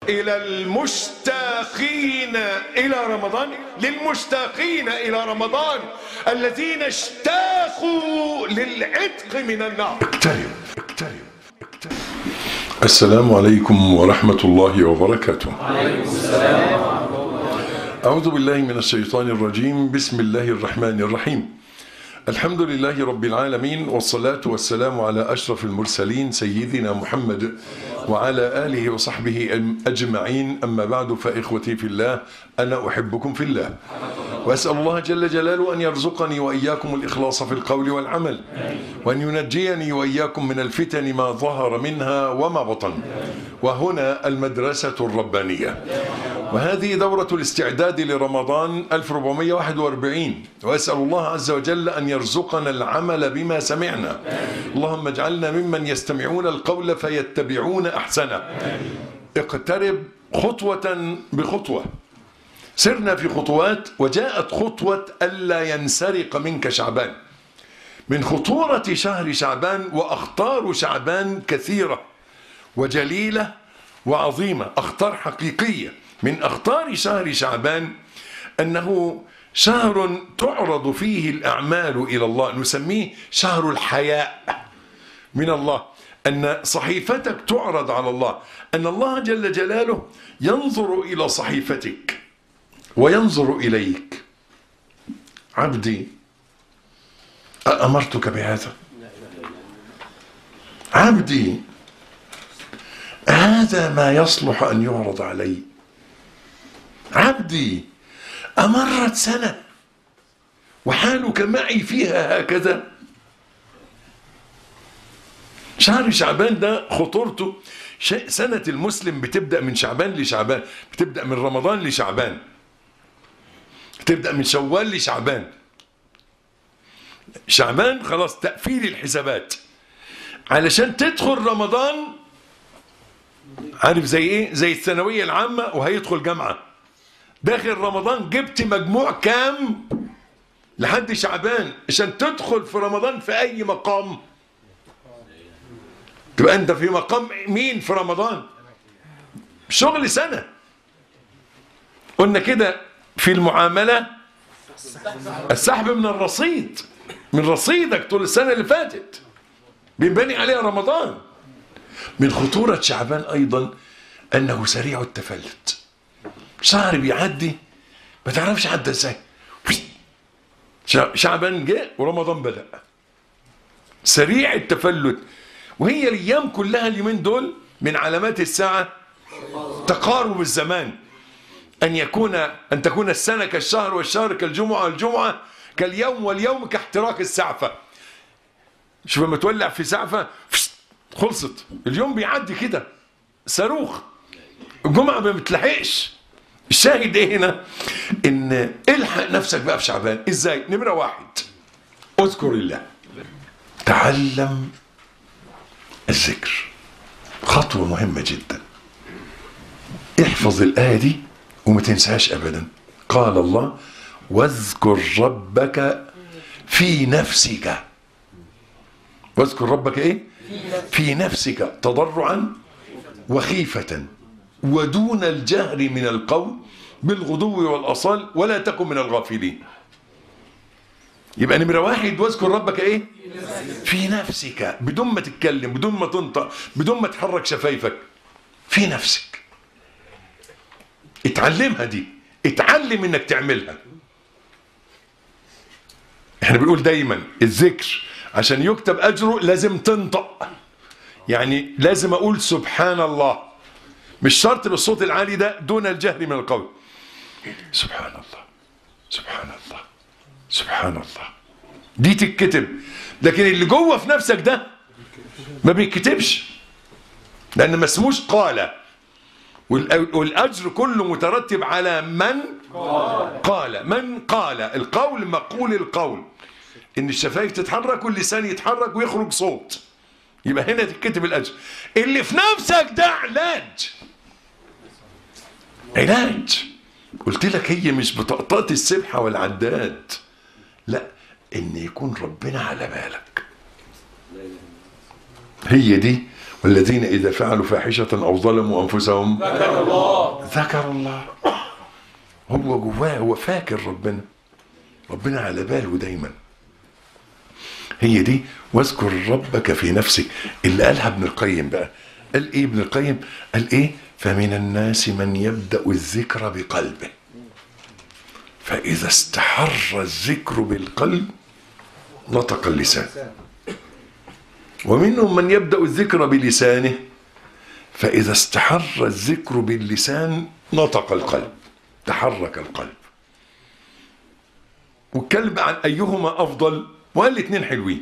إلى المشتاقين إلى رمضان للمشتاقين إلى رمضان الذين اشتاقوا للعتق من النار اقترب اقترب اقترب السلام عليكم ورحمة الله وبركاته أعوذ بالله من الشيطان الرجيم بسم الله الرحمن الرحيم الحمد لله رب العالمين والصلاة والسلام على أشرف المرسلين سيدنا محمد وعلى آله وصحبه أجمعين أما بعد فإخوتي في الله أنا أحبكم في الله وأسأل الله جل جلاله أن يرزقني وإياكم الإخلاص في القول والعمل وأن ينجيني وإياكم من الفتن ما ظهر منها وما بطن وهنا المدرسة الربانية وهذه دورة الاستعداد لرمضان 1441 وأسأل الله عز وجل أن يرزقنا العمل بما سمعنا اللهم اجعلنا ممن يستمعون القول فيتبعون أحسنه اقترب خطوة بخطوة سرنا في خطوات وجاءت خطوة ألا ينسرق منك شعبان من خطورة شهر شعبان وأخطار شعبان كثيرة وجليلة وعظيمة أخطار حقيقية من أخطار شهر شعبان أنه شهر تعرض فيه الأعمال إلى الله نسميه شهر الحياء من الله أن صحيفتك تعرض على الله أن الله جل جلاله ينظر إلى صحيفتك وينظر إليك عبدي أأمرتك بهذا عبدي هذا ما يصلح أن يعرض علي عبدي أمرت سنة وحالك معي فيها هكذا شهر شعبان ده خطورته سنة المسلم بتبدأ من شعبان لشعبان بتبدأ من رمضان لشعبان بتبدأ من شوال لشعبان شعبان خلاص تقفيل الحسابات علشان تدخل رمضان عارف زي ايه زي الثانوية العامة وهيدخل جامعة داخل رمضان جبت مجموع كام لحد شعبان عشان تدخل في رمضان في اي مقام تبقى انت في مقام مين في رمضان شغل سنة قلنا كده في المعاملة السحب من الرصيد من رصيدك طول السنة اللي فاتت بينبني عليها رمضان من خطورة شعبان أيضا أنه سريع التفلت شهر بيعدي ما تعرفش عدى ازاي شعبان جاء ورمضان بدأ سريع التفلت وهي الايام كلها اليومين دول من علامات الساعه تقارب الزمان ان يكون ان تكون السنه كالشهر والشهر كالجمعه والجمعه كاليوم واليوم كاحتراق السعفه شوف لما تولع في سعفه خلصت اليوم بيعدي كده صاروخ الجمعه ما بتلحقش الشاهد ايه هنا ان الحق نفسك بقى في شعبان ازاي نمره واحد اذكر الله تعلم الذكر خطوة مهمة جدا احفظ الآية دي وما تنساهاش أبدا قال الله واذكر ربك في نفسك واذكر ربك ايه في نفسك تضرعا وخيفة ودون الجهر من القول بالغدو والأصال ولا تكن من الغافلين يبقى نمرة واحد واذكر ربك ايه في نفسك بدون ما تتكلم بدون ما تنطق بدون ما تحرك شفايفك في نفسك اتعلمها دي اتعلم انك تعملها احنا بنقول دايما الذكر عشان يكتب اجره لازم تنطق يعني لازم اقول سبحان الله مش شرط بالصوت العالي ده دون الجهر من القول سبحان الله سبحان الله سبحان الله دي تتكتب لكن اللي جوه في نفسك ده ما بيتكتبش لان ما اسموش قال والاجر كله مترتب على من قال من قال القول مقول القول ان الشفايف تتحرك واللسان يتحرك ويخرج صوت يبقى هنا تتكتب الاجر اللي في نفسك ده علاج علاج قلت لك هي مش بطاقات السبحه والعداد لا ان يكون ربنا على بالك هي دي والذين إذا فعلوا فاحشة أو ظلموا أنفسهم ذكر الله ذكر الله هو جواه هو فاكر ربنا ربنا على باله دايما هي دي واذكر ربك في نفسك اللي قالها ابن القيم بقى قال ايه ابن القيم قال ايه فمن الناس من يبدا الذكر بقلبه فاذا استحر الذكر بالقلب نطق اللسان ومنهم من يبدا الذكر بلسانه فاذا استحر الذكر باللسان نطق القلب تحرك القلب واتكلم عن ايهما افضل وقال الاثنين حلوين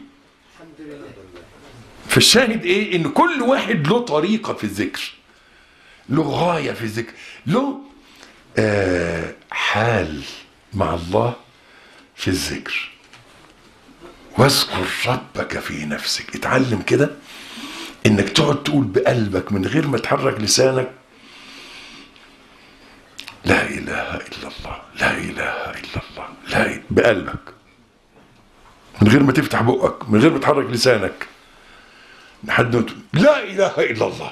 فالشاهد ايه ان كل واحد له طريقه في الذكر له غايه في الذكر له آه حال مع الله في الذكر واذكر ربك في نفسك اتعلم كده انك تقعد تقول بقلبك من غير ما تحرك لسانك لا اله الا الله لا اله الا الله لا إله بقلبك من غير ما تفتح بقك من غير ما تحرك لسانك لحد ما تقول لا اله الا الله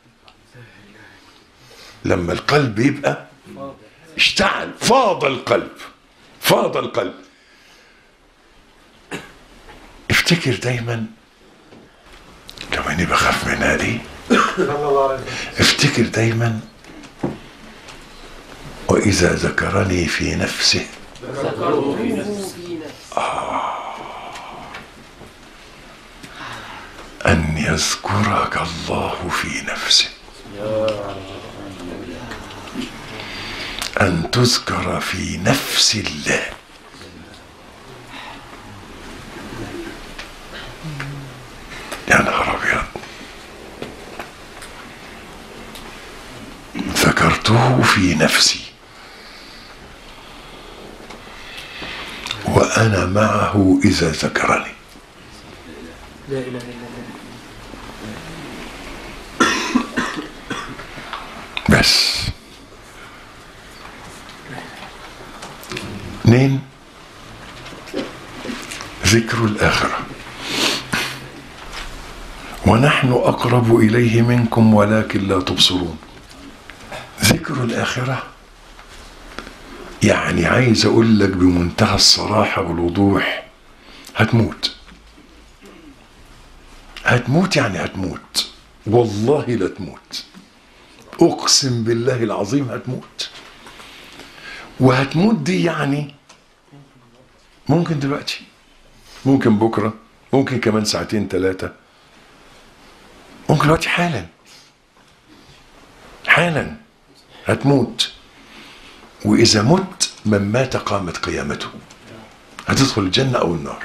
لما القلب يبقى اشتعل فاض القلب فاض القلب افتكر دايما لو اني بخاف منها دي افتكر دايما واذا ذكرني في نفسه ذكره في نفسه أن يذكرك الله في نفسه أن تذكر في نفس الله يا نهار أبيض ذكرته في نفسي وأنا معه إذا ذكرني لا اله الا الله بس اثنين ذكر الآخرة ونحن أقرب إليه منكم ولكن لا تبصرون ذكر الآخرة يعني عايز أقول لك بمنتهى الصراحة والوضوح هتموت هتموت يعني هتموت والله لا تموت اقسم بالله العظيم هتموت وهتموت دي يعني ممكن دلوقتي ممكن بكره ممكن كمان ساعتين ثلاثه ممكن دلوقتي حالا حالا هتموت واذا مت من مات قامت قيامته هتدخل الجنه او النار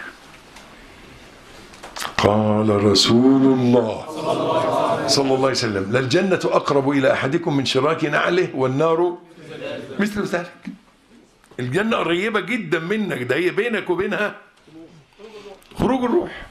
قال رسول الله صلى الله عليه وسلم للجنة أقرب إلى أحدكم من شراك نعله والنار مثل ذلك الجنة قريبة جدا منك ده هي بينك وبينها خروج الروح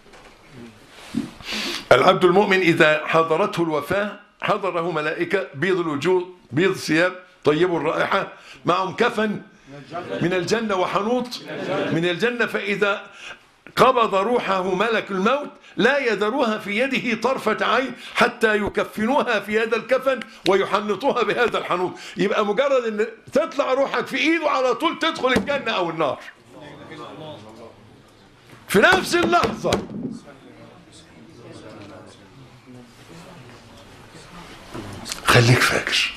العبد المؤمن إذا حضرته الوفاة حضره ملائكة بيض الوجوه بيض ثياب طيب الرائحة معهم كفن من الجنة وحنوط من الجنة فإذا قبض روحه ملك الموت لا يذروها في يده طرفة عين حتى يكفنوها في هذا الكفن ويحنطوها بهذا الحنوط يبقى مجرد ان تطلع روحك في ايده على طول تدخل الجنة او النار في نفس اللحظة خليك فاكر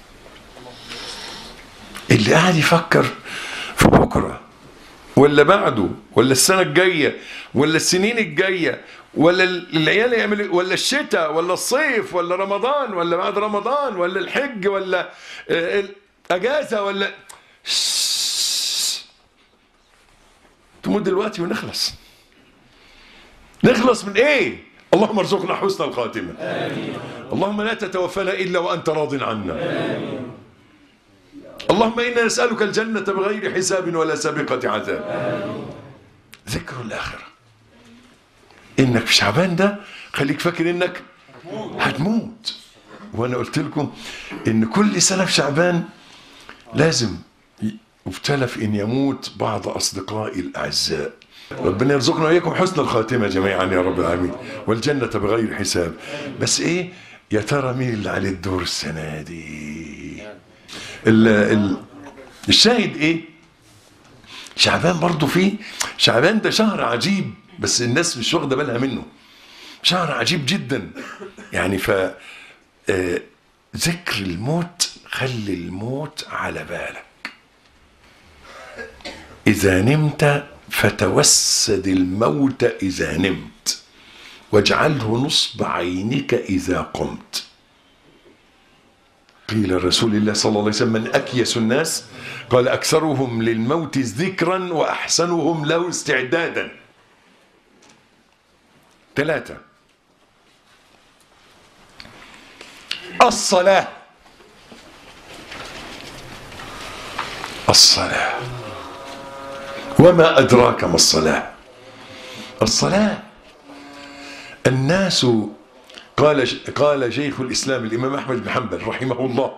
اللي قاعد يفكر في بكره ولا بعده ولا السنة الجاية ولا السنين الجاية ولا العيال يعملوا ولا الشتاء ولا الصيف ولا رمضان ولا بعد رمضان ولا الحج ولا آه، الأجازة ولا تموت دلوقتي ونخلص نخلص من ايه اللهم ارزقنا حسن الخاتمة آمين. اللهم لا تتوفنا إلا وأنت راض عنا آمين. اللهم إنا نسألك الجنة بغير حساب ولا سابقة عذاب ذكر الآخرة إنك في شعبان ده خليك فاكر إنك هتموت وأنا قلت لكم إن كل سنة في شعبان لازم يبتلى في إن يموت بعض أصدقائي الأعزاء ربنا يرزقنا وإياكم حسن الخاتمة جميعا يا رب العالمين والجنة بغير حساب بس إيه يا ترى مين اللي عليه الدور السنة دي ال ال الشاهد إيه شعبان برضو فيه شعبان ده شهر عجيب بس الناس مش واخدة بالها منه شهر عجيب جدا يعني ف آه، ذكر الموت خلي الموت على بالك إذا نمت فتوسد الموت إذا نمت واجعله نصب عينك إذا قمت قيل رسول الله صلى الله عليه وسلم من أكيس الناس قال أكثرهم للموت ذكرا وأحسنهم له استعدادا ثلاثة الصلاة الصلاة وما أدراك ما الصلاة الصلاة الناس قال قال شيخ الإسلام الإمام أحمد بن حنبل رحمه الله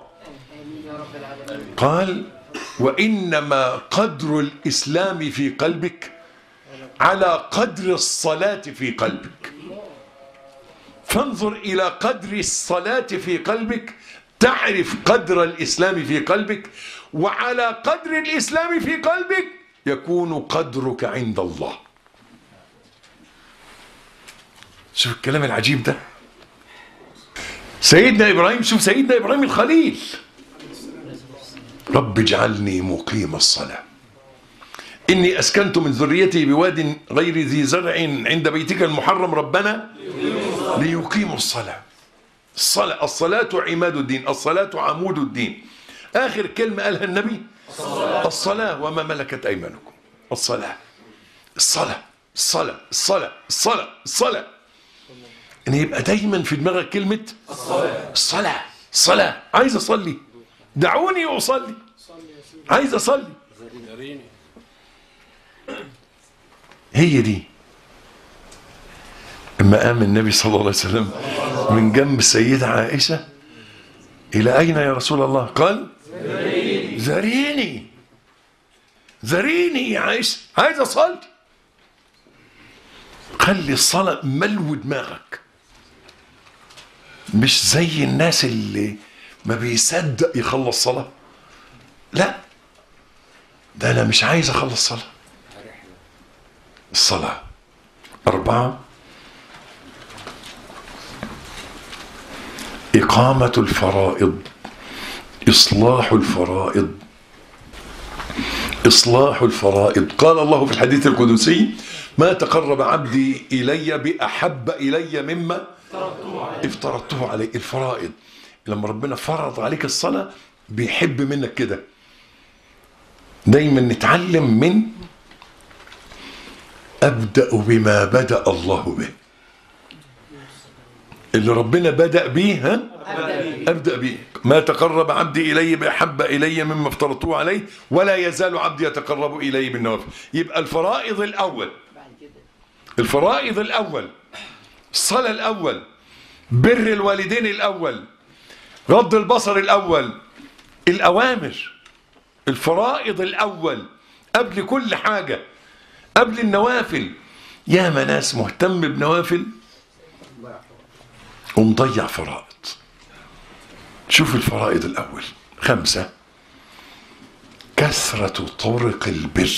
قال وإنما قدر الإسلام في قلبك على قدر الصلاة في قلبك فانظر إلى قدر الصلاة في قلبك تعرف قدر الإسلام في قلبك وعلى قدر الإسلام في قلبك يكون قدرك عند الله شوف الكلام العجيب ده سيدنا إبراهيم شوف سيدنا إبراهيم الخليل رب اجعلني مقيم الصلاة إني أسكنت من ذريتي بواد غير ذي زرع عند بيتك المحرم ربنا ليقيموا الصلاة الصلاة الصلاة عماد الدين الصلاة عمود الدين آخر كلمة قالها النبي الصلاة وما ملكت أيمانكم الصلاة الصلاة الصلاة الصلاة الصلاة الصلاة ان يبقى دايما في دماغك كلمة الصلاة الصلاة عايز اصلي دعوني اصلي عايز اصلي هي دي اما قام النبي صلى الله عليه وسلم من جنب السيدة عائشة الى اين يا رسول الله قال ذريني ذريني يا عائشة عايز اصلي خلي الصلاة ملو دماغك مش زي الناس اللي ما بيصدق يخلص صلاة لا ده أنا مش عايز أخلص صلاة الصلاة أربعة إقامة الفرائض إصلاح الفرائض إصلاح الفرائض قال الله في الحديث القدسي ما تقرب عبدي إلي بأحب إلي مما افترضته عليه الفرائض لما ربنا فرض عليك الصلاة بيحب منك كده دايما نتعلم من أبدأ بما بدأ الله به اللي ربنا بدأ بيه ها أبدأ بيه ما تقرب عبدي إلي بأحب إلي مما افترضته عليه ولا يزال عبدي يتقرب إلي بالنوافل يبقى الفرائض الأول الفرائض الأول الصلاة الأول بر الوالدين الأول غض البصر الأول الأوامر الفرائض الأول قبل كل حاجة قبل النوافل يا ناس مهتم بنوافل ومضيع فرائض شوف الفرائض الأول خمسة كثرة طرق البر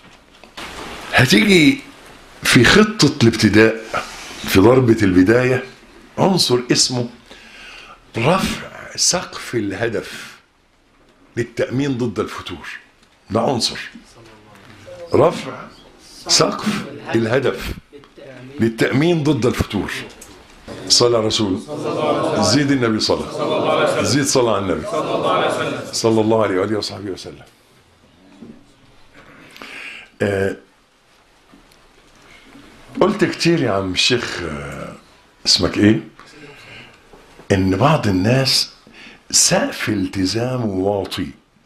هتيجي في خطة الابتداء في ضربة البداية عنصر اسمه رفع سقف الهدف للتأمين ضد الفتور ده عنصر رفع سقف الهدف للتأمين ضد الفتور صلى رسول زيد النبي صلى زيد صلى على النبي صلى الله عليه وآله وصحبه وسلم آه قلت كتير يا عم الشيخ آه اسمك ايه ان بعض الناس سقف التزامه واطي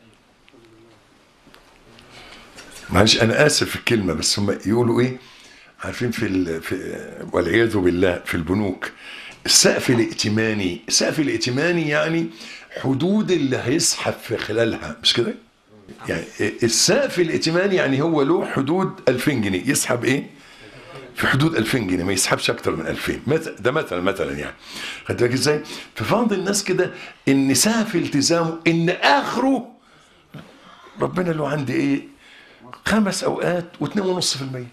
معلش انا اسف في الكلمه بس هم يقولوا ايه عارفين في, ال... في والعياذ بالله في البنوك السقف الائتماني السقف الائتماني يعني حدود اللي هيسحب في خلالها مش كده يعني السقف الائتماني يعني هو له حدود 2000 جنيه يسحب ايه في حدود 2000 جنيه ما يسحبش اكتر من 2000 مثلا ده مثلا مثلا يعني خدت بالك ازاي في بعض الناس كده ان سقف التزامه ان اخره ربنا له عندي ايه خمس اوقات واثنين ونص في المية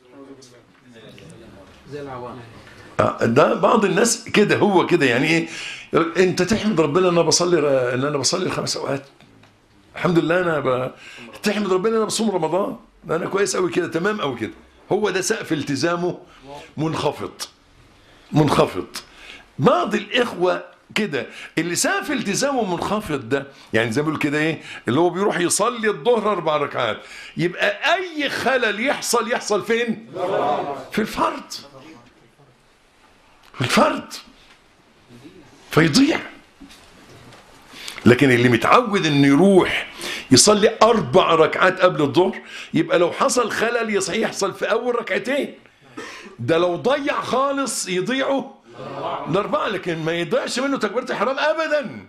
زي العوام آه، ده بعض الناس كده هو كده يعني ايه انت تحمد ربنا ان انا بصلي ان انا بصلي الخمس اوقات الحمد لله انا ب... تحمد ربنا ان انا بصوم رمضان ده انا كويس قوي كده تمام قوي كده هو ده سقف التزامه منخفض منخفض بعض الاخوه كده اللي سقف التزامه منخفض ده يعني زي ما بيقول كده ايه اللي هو بيروح يصلي الظهر اربع ركعات يبقى اي خلل يحصل يحصل فين في الفرض في الفرد فيضيع لكن اللي متعود انه يروح يصلي اربع ركعات قبل الظهر يبقى لو حصل خلل يصحي يحصل في اول ركعتين ده لو ضيع خالص يضيعوا الاربعه لكن ما يضيعش منه تكبيره الحرام ابدا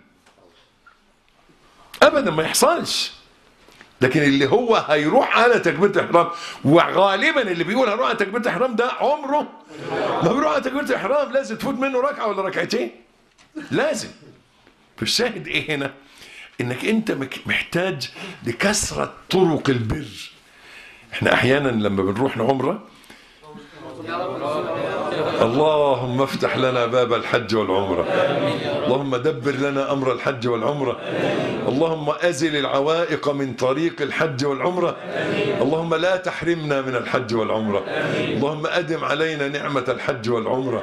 ابدا ما يحصلش لكن اللي هو هيروح على تكبيره الإحرام وغالبا اللي بيقول هروح على تكبيره الإحرام ده عمره ما بيروح على تكبيره الإحرام لازم تفوت منه ركعه ولا ركعتين لازم فالشاهد ايه هنا انك انت مك- محتاج لكثره طرق البر احنا احيانا لما بنروح عمره اللهم افتح لنا باب الحج والعمرة اللهم دبر لنا أمر الحج والعمرة اللهم أزل العوائق من طريق الحج والعمرة اللهم لا تحرمنا من الحج والعمرة اللهم أدم علينا نعمة الحج والعمرة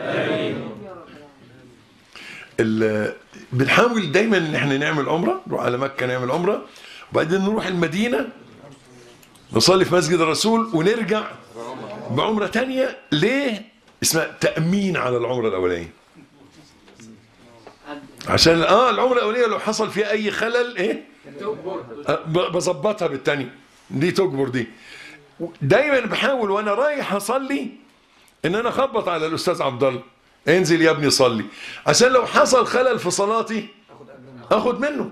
ال- بنحاول دايما ان احنا نعمل عمره نروح على مكه نعمل عمره وبعدين نروح المدينه نصلي في مسجد الرسول ونرجع بعمره تانية ليه اسمها تامين على العمره الاولانيه عشان اه العمره الاولانيه لو حصل فيها اي خلل ايه آه، ب- بظبطها بالتانية دي تجبر دي دايما بحاول وانا رايح اصلي ان انا اخبط على الاستاذ عبد الله انزل يا ابني صلي عشان لو حصل خلل في صلاتي اخد منه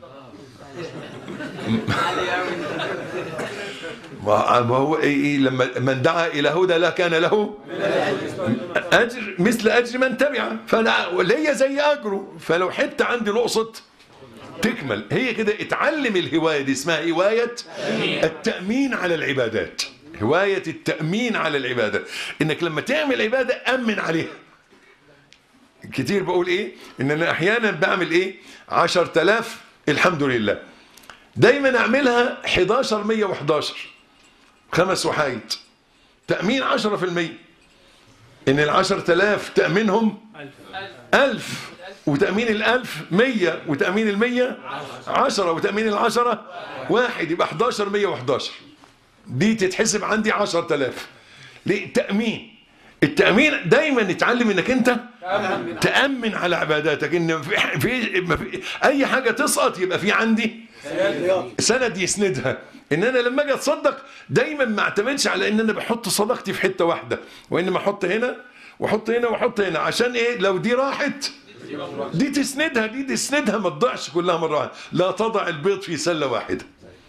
ما ما هو ايه إيه لما من دعا الى هدى لا كان له اجر مثل اجر من تبعه فانا ليا زي اجره فلو حته عندي نقصت تكمل هي كده اتعلم الهوايه دي اسمها هوايه التامين على العبادات هوايه التامين على العباده انك لما تعمل عباده امن عليها كتير بقول ايه ان انا احيانا بعمل ايه 10000 الحمد لله دايما اعملها 11 111 خمس وحايد تأمين 10% ان ال 10000 تأمينهم ألف وتأمين الألف مية وتأمين المية عشرة وتأمين العشرة واحد يبقى 11 111 دي تتحسب عندي 10000 ليه تأمين التأمين دايما نتعلم انك انت تأمن على عباداتك ان في, في, ما في اي حاجة تسقط يبقى في عندي سند يسندها ان انا لما اجي اتصدق دايما ما اعتمدش على ان انا بحط صدقتي في حتة واحدة وانما احط هنا واحط هنا واحط هنا عشان ايه لو دي راحت دي تسندها دي تسندها ما تضيعش كلها مرة واحدة لا تضع البيض في سلة واحدة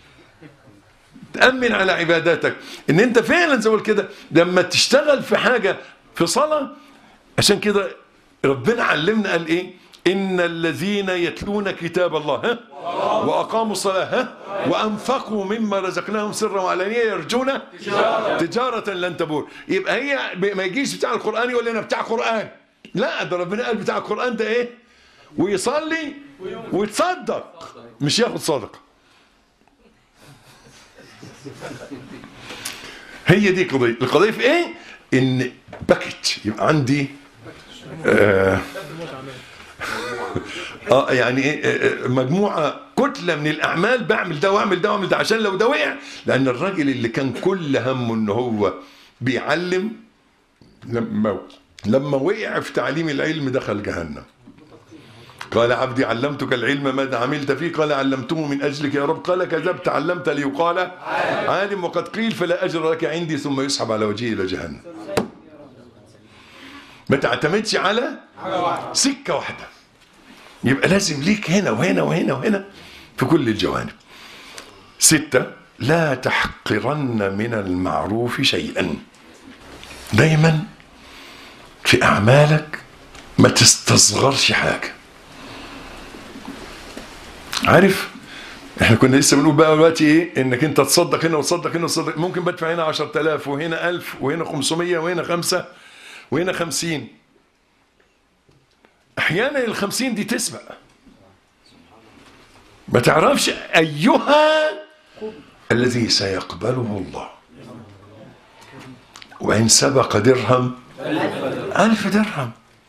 تأمن على عباداتك ان انت فعلا زي ما قلت كده لما تشتغل في حاجة في صلاة عشان كده ربنا علمنا قال ايه ان الذين يتلون كتاب الله ها واقاموا الصلاة ها وانفقوا مما رزقناهم سرا وعلانية يرجون تجارة لن تبور يبقى هي ما يجيش بتاع القرآن يقول لي انا بتاع قرآن لا ده ربنا قال بتاع القرآن ده ايه ويصلي ويتصدق مش ياخد صدقه هي دي القضية القضية في ايه ان باكج يبقى عندي آه, اه يعني ايه آه، مجموعة كتلة من الاعمال بعمل ده واعمل ده واعمل ده عشان لو ده وقع لان الراجل اللي كان كل همه ان هو بيعلم لما لما وقع في تعليم العلم دخل جهنم قال عبدي علمتك العلم ماذا عملت فيه قال علمته من أجلك يا رب قال كذبت علمت ليقال عالم وقد قيل فلا أجر لك عندي ثم يسحب على وجهه إلى جهنم ما تعتمدش على سكة واحدة يبقى لازم ليك هنا وهنا وهنا وهنا في كل الجوانب ستة لا تحقرن من المعروف شيئا دايما في أعمالك ما تستصغرش حاجة عارف احنا كنا لسه بنقول بقى دلوقتي ايه انك انت تصدق هنا وتصدق هنا وتصدق ممكن بدفع هنا 10000 وهنا 1000 وهنا 500 وهنا 5 وهنا 50 احيانا ال 50 دي تسبق ما تعرفش ايها الذي سيقبله الله وإن سبق درهم ألف درهم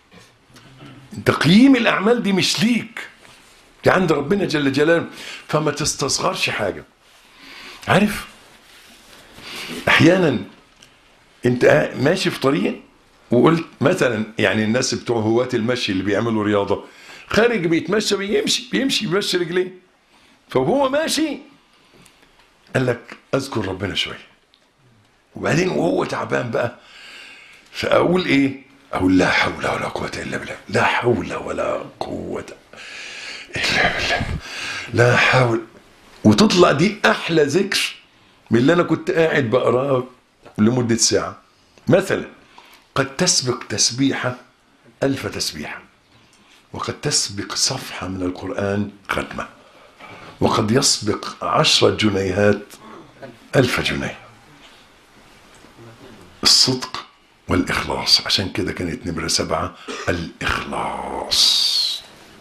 تقييم الأعمال دي مش ليك دي عند ربنا جل جلاله فما تستصغرش حاجة عارف أحيانا أنت ماشي في طريق وقلت مثلا يعني الناس بتوع هواة المشي اللي بيعملوا رياضة خارج بيتمشى بيمشي بيمشي بيمشي رجليه فهو ماشي قال لك اذكر ربنا شويه وبعدين وهو تعبان بقى فاقول ايه اقول لا حول ولا قوه الا بالله لا حول ولا قوه الا بالله لا حول وتطلع دي احلى ذكر من اللي انا كنت قاعد بقراه لمده ساعه مثلا قد تسبق تسبيحه الف تسبيحه وقد تسبق صفحه من القران ختمه وقد يسبق عشرة جنيهات ألف جنيه الصدق والإخلاص عشان كده كانت نمرة سبعة الإخلاص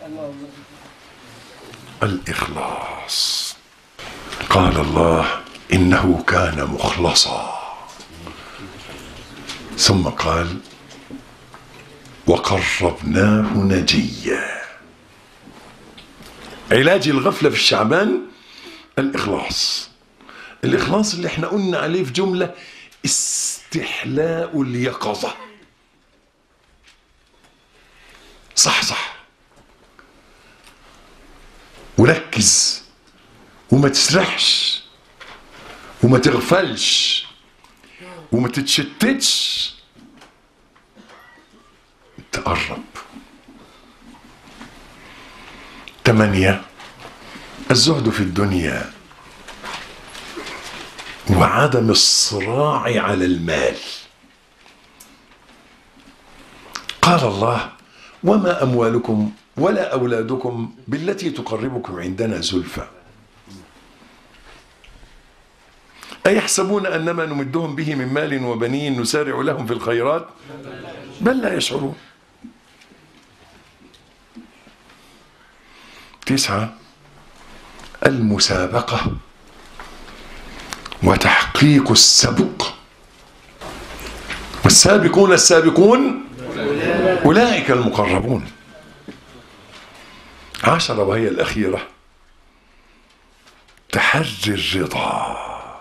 الإخلاص قال الله إنه كان مخلصا ثم قال وقربناه نجيا علاج الغفلة في الشعبان الإخلاص الإخلاص اللي احنا قلنا عليه في جملة استحلاء اليقظة صح صح وركز وما تسرحش وما تغفلش وما تتشتتش تقرب ثمانية الزهد في الدنيا وعدم الصراع على المال قال الله وما أموالكم ولا أولادكم بالتي تقربكم عندنا زلفى أيحسبون أنما نمدهم به من مال وبنين نسارع لهم في الخيرات بل لا يشعرون تسعة المسابقة وتحقيق السبق والسابقون السابقون أولئك المقربون عشرة وهي الأخيرة تحري الرضا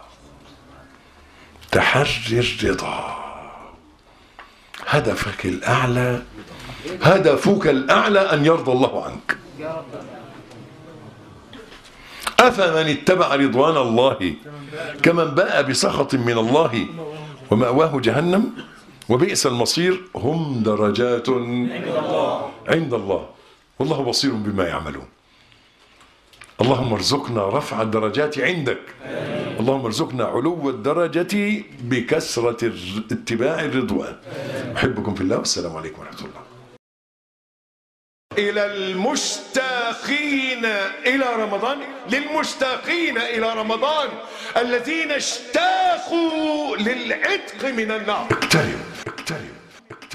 تحري الرضا هدفك الأعلى هدفك الأعلى أن يرضى الله عنك أفمن اتبع رضوان الله كمن باء بسخط من الله ومأواه جهنم وبئس المصير هم درجات عند الله والله بصير بما يعملون اللهم ارزقنا رفع الدرجات عندك اللهم ارزقنا علو الدرجة بكسرة اتباع الرضوان أحبكم في الله والسلام عليكم ورحمة الله إلى المشتاقين إلى رمضان للمشتاقين إلى رمضان الذين اشتاقوا للعتق من النار اقترب اقترب